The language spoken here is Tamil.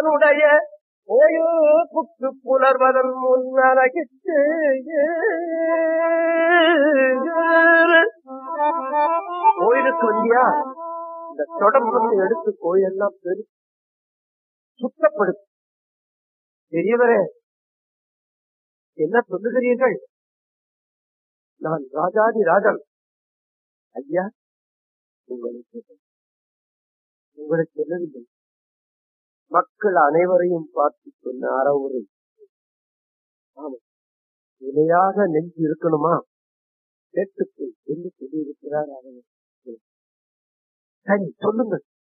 உடைய கோயில் புத்து புலர்வதன் முன்னரகிட்டு கோயிலுக்கு வந்தியா இந்த தொடர்பு எடுத்து கோயிலெல்லாம் பெரு சுத்தப்படுத்து பெரியவரே என்ன சொல்லுகிறீர்கள் நான் ராஜாதி ராஜன் ஐயா உங்களுக்கு உங்களுக்கு சொல்லவில்லை மக்கள் அனைவரையும் பார்த்து சொன்ன அறவுரை ஆமா நிலையாக நெஞ்சு இருக்கணுமா கேட்டுக்கொள் என்று சொல்லியிருக்கிறார் அவர் சரி சொல்லுங்கள்